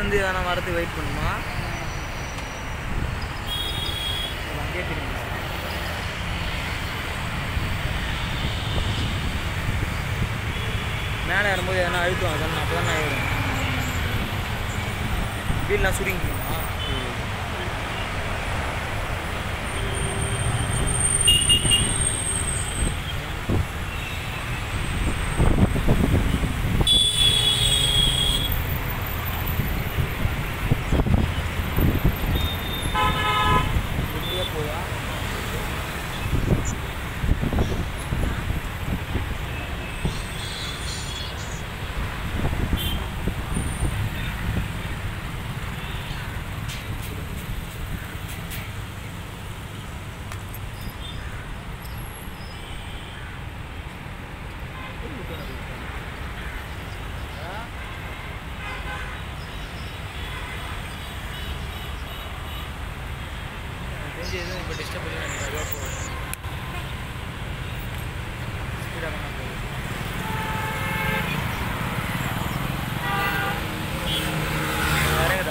வந்து எதனா வரதுக்கு வெயிட் பண்ணுமா அங்கேயே திரும்பி மேலே ஏறும்போது எதனா அழுத்துவாங்க தானே அப்போ தான் ஆயிடும் வீடெலாம் சுருங்கிக்குமா இப்படியே போயா தெரிஞ்சு எதுவும் இப்போ டிஸ்டர்ப் பண்ணி எனக்கு அதுவாக போகும் ஸ்பீடாக தான் போகுது இறங்குதா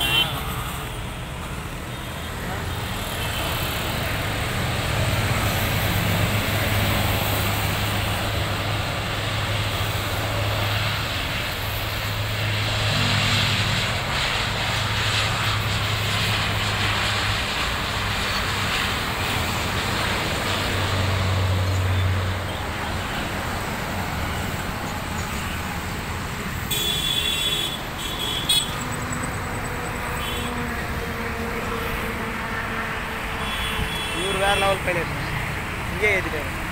இவர் வேறு லெவல் பைலட் இங்கே ஏற்றிட்டாரு